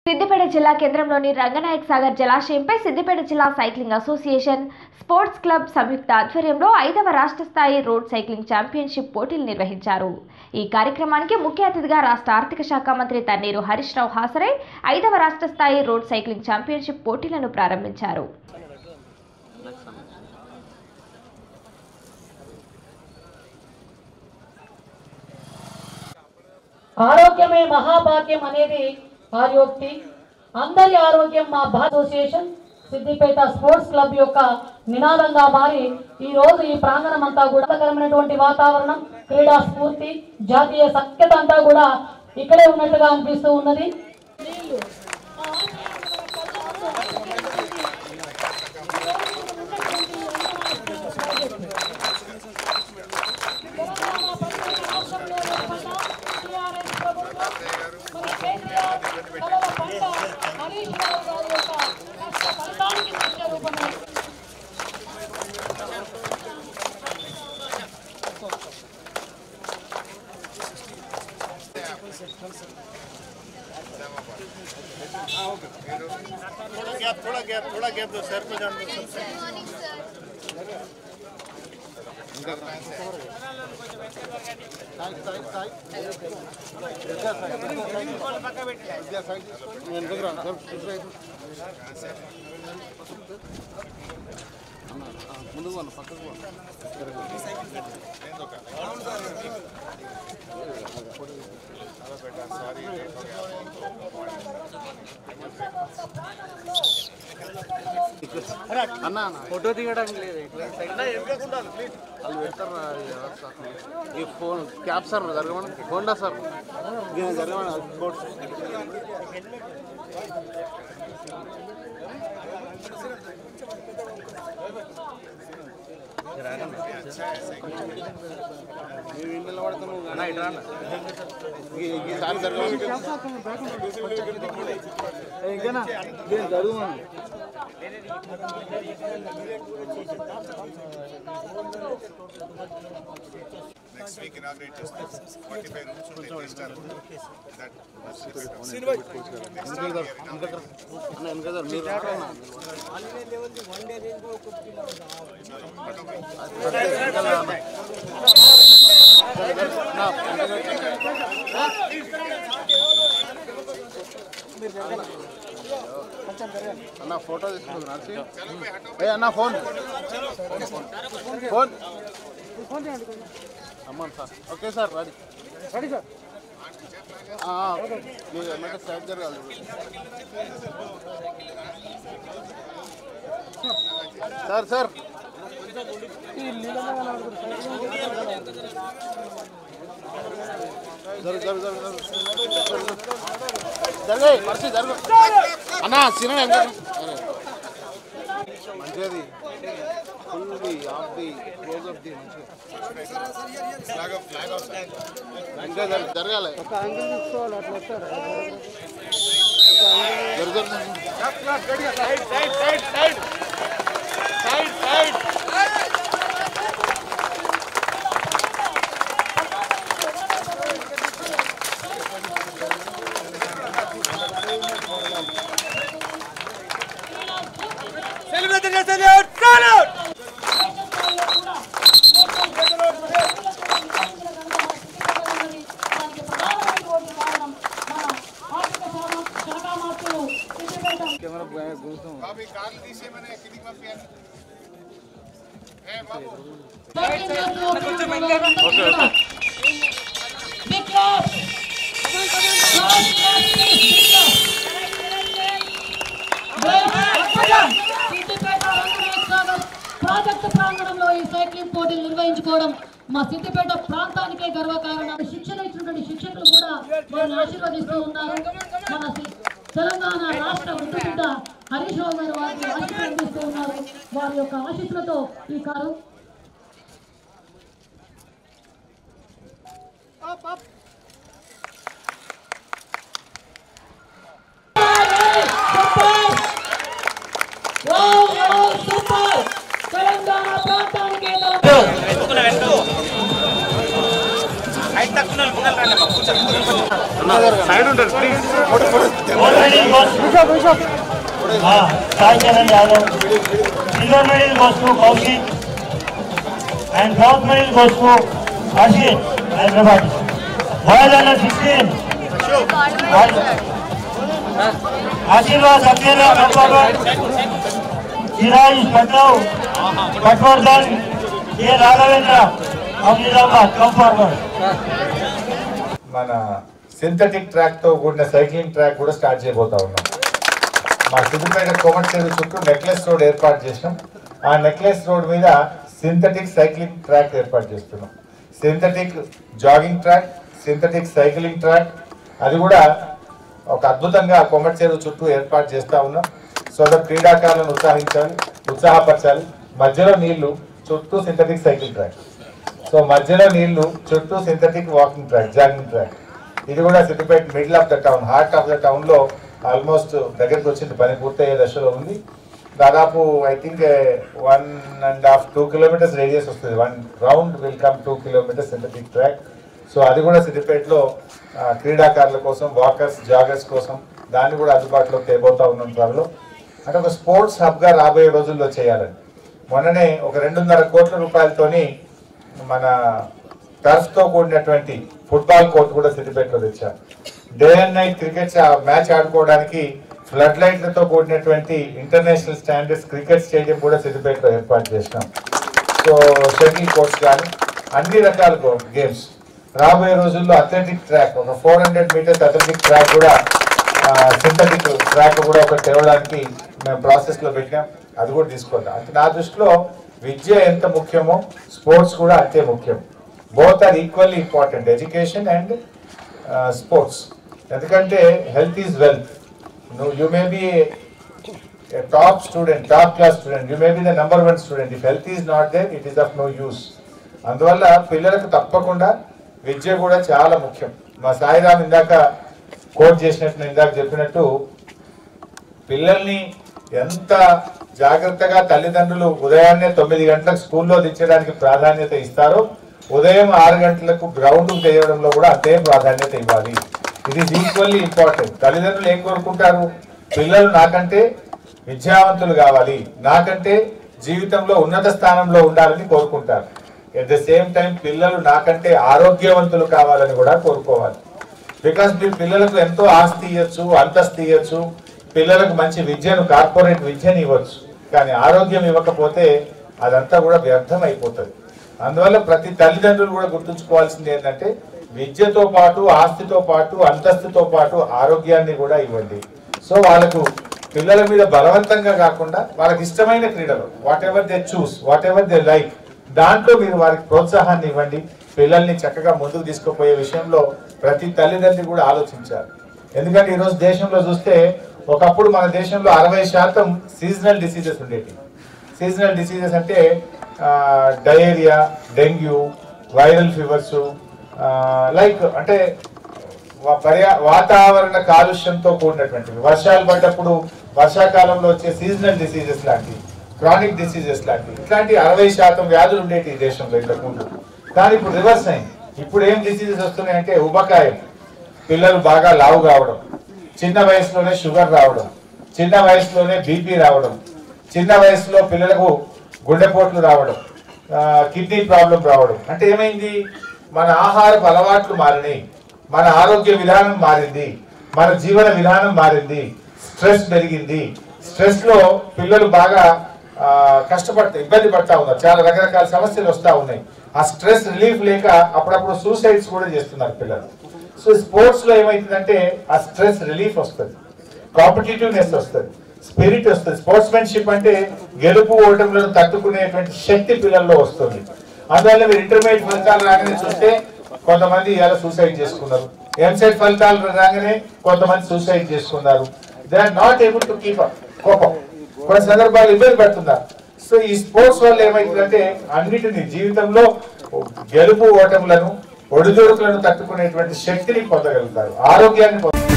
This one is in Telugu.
సిద్దిపేట జిల్లా కేంద్రంలోని రంగనాయక్ సాగర్ జలాశయంపై సిద్దిపేట జిల్లా సైక్లింగ్ అసోసియేషన్ స్పోర్ట్స్ క్లబ్ సంయుక్త ఆధ్వర్యంలో ఐదవ రాష్ట్ర స్థాయి రోడ్ సైక్లింగ్ ఛాంపియన్షిప్ పోటీలు నిర్వహించారు ఈ కార్యక్రమానికి ముఖ్య అతిథిగా రాష్ట్ర ఆర్థిక శాఖ మంత్రి తన్నీరు హరీష్ రావు హాజరై ఐదవ రాష్ట్ర స్థాయి రోడ్ సైక్లింగ్ ఛాంపియన్షిప్ పోటీలను ప్రారంభించారు ఆరోగ్యమే మహాభాగ్యం అనేది ఆర్యోక్తి అందరి ఆరోగ్యం మా భారత అసోసియేషన్ సిద్దిపేట స్పోర్ట్స్ క్లబ్ యొక్క నినాదంగా మారి ఈ రోజు ఈ ప్రాంగణం అంతా కూడా ఆహ్లాదకరమైనటువంటి వాతావరణం క్రీడా స్ఫూర్తి జాతీయ సఖ్యత అంతా కూడా ఇక్కడే ఉన్నట్టుగా అనిపిస్తూ ఉన్నది थोड़ा गैप थोड़ा गैप थोड़ा गैप दो सर को जान दो सर ఫోటో దిగడానికి లేదు వాళ్ళు పెడతారు ఈ ఫోన్ క్యాప్ సార్ జరగమని హోండా సార్ దీని జరగమని కోర్స్ మేము ఇంట్లో పడతాము ఈసారి జరగమని ఇంకేనా దీని జరుగుమని నెక్స్ట్ వీక్ ఇనాగ్రేట్ చేస్తాం ఫార్టీ ఫైవ్ రూమ్స్ ఉంటాయి త్రీ స్టార్ దట్ అన్న వెనక సార్ మీరు రాకన్నా అన్న ఫోటో తీసుకుంది నర్సి ఏ అన్న ఫోన్ ఫోన్ అమ్మాను sir okay sir ready ready sir మీరు ఏమంటే సైడ్ జరగాలి సార్ సార్ జరుగు జరుగు జరుగు జరుగు జరగాయి పరిస్థితి జరుగు అన్నా సినిమా ఎంత మంచిది ఫుల్ది off the close off the మంచిగా ఫ్లాగ్ ఆఫ్ ఫ్లాగ్ ఆఫ్ ఇంకా జర- జరగాలి ఒక యాంగిల్ తీసుకోవాలి అట్లా వస్తారు జరు జరు side side side side side side camera గుంజుతాం బాబీ కార్లు తీసేయమని కిందికి పంపించాలి ఏ బాబు ప్రాజెక్టు ప్రాంగణంలో ఈ సైక్లింగ్ పోటీలు నిర్వహించుకోవడం మా సిద్దిపేట ప్రాంతానికే గర్వకారణం శిక్షణ ఇచ్చినటువంటి శిక్షకులు కూడా వారిని ఆశీర్వదిస్తూ ఉన్నారు మన సి- తెలంగాణ రాష్ట్ర ముద్దుబిడ్డ హరీష్ రావు గారు వారిని ఆశీర్వదిస్తూ ఉన్నారు వారి యొక్క ఆశీస్సులతో ఈ కారు సూపర్ తెలంగాణ ప్రాంతానికి హైట్ తక్కువ ముందర రండి అమ్మ, కూర్చోండి సైడ్ ఉంటారు please Gold medal goes to Ah, Sai Charan Yadav. Silver medal goes to Kaushik. And bronze medal goes to Ashit Hyderabad. Boys under 16. Ashirwad Satyara Patwardhan. Siraj Patlav. Patwardhan. K. Raghavendra of Nizamabad. Come forward. మన సింథటిక్ ట్రాక్ తో కూడిన సైక్లింగ్ ట్రాక్ కూడా స్టార్ట్ చేయబోతా ఉన్నాం మా సిద్దిపేట కోమటి చెరువు చుట్టూ నెక్లెస్ రోడ్ ఏర్పాటు చేసినాం ఆ నెక్లెస్ రోడ్ మీద సింథటిక్ సైక్లింగ్ ట్రాక్ ఏర్పాటు చేస్తున్నాం synthetic jogging track synthetic cycling track అది కూడా ఒక అద్భుతంగా కొమ్మటి చెరువు చుట్టూ ఏర్పాటు చేస్తా ఉన్నాం సో దట్ క్రీడాకారులను ఉత్సాహించాలి ఉత్సాహపరచాలి మధ్యలో నీళ్లు చుట్టూ సింథటిక్ సైకిల్ ట్రాక్ సో మధ్యలో నీళ్లు చుట్టూ synthetic walking track jogging track ఇది కూడా Siddipet middle of the town heart of the town లో ఆల్మోస్ట్ దగ్గరికి వచ్చింది పని పూర్తయ్యే దశలో ఉంది దాదాపు I think one and half two kilometres radius వస్తుంది one round will come two kilometres synthetic track so అది కూడా సిద్దిపేటలో ఆ, క్రీడాకారుల కోసం వాకర్స్ జాగర్స్ కోసం దాన్ని కూడా అందుబాటులోకి తేబోతా ఉన్నాం త్వరలో అంటే ఒక స్పోర్ట్స్ హబ్గా రాబోయే రోజుల్లో చేయాలని మొన్ననే ఒక రెండున్నర కోట్ల రూపాయలతోని మన టర్ఫ్ తో కూడినటువంటి ఫుట్బాల్ కోర్ట్ కూడా సిద్దిపేటలో తెచ్చారు day and night cricket match ఆడుకోవడానికి ఫ్లడ్ లైట్లతో కూడినటువంటి ఇంటర్నేషనల్ స్టాండర్డ్స్ క్రికెట్ స్టేడియం కూడా సిద్దిపేటలో ఏర్పాటు చేసినాం సో షటిల్ కోర్ట్స్ కానీ అన్ని రకాల గేమ్స్ రాబోయే రోజుల్లో అథ్లెటిక్ ట్రాక్ ఒక four hundred metres athletic track కూడా సింథటిక్ ట్రాక్ కూడా ఒకటి తేవడానికి మేము ప్రాసెస్ లో పెట్టాం అది కూడా తీసుకుంటాం అంటే నా దృష్టిలో విద్య ఎంత ముఖ్యమో స్పోర్ట్స్ కూడా అంతే ముఖ్యం both are equally important education and sports ఎందుకంటే హెల్త్ ఈజ్ వెల్త్ నువ్వు you may be top student top class student you may be the number one student if health is not there it is of no use అందువల్ల పిల్లలకు తప్పకుండా విద్య కూడా చాలా ముఖ్యం మా సాయిరామ్ ఇందాక కోట్ చేసినట్టు నేను ఇందాక చెప్పినట్టు పిల్లల్ని ఎంత జాగ్రత్తగా తల్లిదండ్రులు ఉదయాన్నే తొమ్మిది గంటలకు స్కూల్లో దించడానికి ప్రాధాన్యత ఇస్తారో ఉదయం ఆరు గంటలకు గ్రౌండ్ చేయడంలో కూడా అంతే ప్రాధాన్యత ఇవ్వాలి ఇది ఈక్వల్లీ ఇంపార్టెంట్ తల్లిదండ్రులు ఏం కోరుకుంటారు పిల్లలు నాకంటే విద్యావంతులు కావాలి నాకంటే జీవితంలో ఉన్నత స్థానంలో ఉండాలని కోరుకుంటారు ఎట్ ద సేమ్ టైం పిల్లలు నాకంటే ఆరోగ్యవంతులు కావాలని కూడా కోరుకోవాలి బికాస్ మీరు పిల్లలకు ఎంతో ఆస్తి ఇవ్వచ్చు అంతస్తు ఇవ్వచ్చు పిల్లలకు మంచి విద్యను కార్పొరేట్ విద్యను ఇవ్వచ్చు కానీ ఆరోగ్యం ఇవ్వకపోతే అదంతా కూడా వ్యర్థం అయిపోతుంది అందువల్ల ప్రతి తల్లిదండ్రులు కూడా గుర్తుంచుకోవాల్సింది ఏంటంటే విద్యతో పాటు ఆస్తితో పాటు అంతస్తుతో పాటు ఆరోగ్యాన్ని కూడా ఇవ్వండి సో వాళ్ళకు పిల్లల మీద బలవంతంగా కాకుండా వాళ్ళకి ఇష్టమైన క్రీడలు whatever they choose whatever they like దాంట్లో మీరు వారికి ప్రోత్సాహాన్ని ఇవ్వండి పిల్లల్ని చక్కగా ముందుకు తీసుకుపోయే విషయంలో ప్రతి తల్లిదండ్రి కూడా ఆలోచించాలి ఎందుకంటే ఈరోజు దేశంలో చూస్తే ఒకప్పుడు మన దేశంలో అరవై శాతం సీజనల్ డిసీజెస్ ఉండేవి సీజనల్ డిసీజెస్ అంటే diarrhoea dengue viral fevers like అంటే వా- పర్యా వాతావరణ కాలుష్యంతో కూడినటువంటివి వర్షాలు పడ్డప్పుడు వర్షాకాలంలో వచ్చే సీజనల్ డిసీజెస్ లాంటివి క్రానిక్ డిసీజెస్ లాంటివి ఇట్లాంటి అరవై శాతం వ్యాధులు ఉండేవి ఈ దేశంలో ఇంతకు ముందు కానీ ఇప్పుడు రివర్స్ అయింది ఇప్పుడు ఏం డిసీజెస్ వస్తున్నాయంటే ఉబకాయం పిల్లలు బాగా లావు కావడం చిన్న వయసులోనే షుగర్ రావడం చిన్న వయసులోనే బీపీ రావడం చిన్న వయసులో పిల్లలకు గుండెపోట్లు రావడం ఆ, కిడ్నీ ప్రాబ్లం రావడం అంటే ఏమైంది మన ఆహారపు అలవాట్లు మారినాయి మన ఆరోగ్య విధానం మారింది మన జీవన విధానం మారింది స్ట్రెస్ పెరిగింది స్ట్రెస్ లో పిల్లలు బాగా ఆ, కష్టపడతా ఇబ్బంది పడతా ఉన్నారు చాలా రకరకాల సమస్యలు వస్తా ఉన్నాయి ఆ స్ట్రెస్ రిలీఫ్ లేక అప్పుడప్పుడు సూసైడ్స్ కూడా చేస్తున్నారు పిల్లలు సో స్పోర్ట్స్ లో ఏమైతుందంటే ఆ స్ట్రెస్ రిలీఫ్ వస్తుంది కాంపిటేటివ్నెస్ వస్తుంది స్పిరిట్ వస్తుంది స్పోర్ట్స్మెన్షిప్ అంటే గెలుపు ఓటములను తట్టుకునేటువంటి శక్తి పిల్లల్లో వస్తుంది అందువల్ల మీరు ఇంటర్మీడియట్ ఫలితాలు రాగానే చూస్తే కొంతమంది ఇలా సూసైడ్ చేసుకున్నారు ఎంసెట్ ఫలితాలు రాగానే కొంతమంది సూసైడ్ చేసుకున్నారు they are not able to keep up కోపం కొన్ని సందర్భాలు ఇబ్బంది పడుతున్నారు సో ఈ స్పోర్ట్స్ వల్ల ఏమైతుందంటే అన్నిటిని జీవితంలో గెలుపు ఓటములను ఒడిదొడుకులను తట్టుకునేటువంటి శక్తిని పొందగలుగుతారు ఆరోగ్యాన్ని పొంద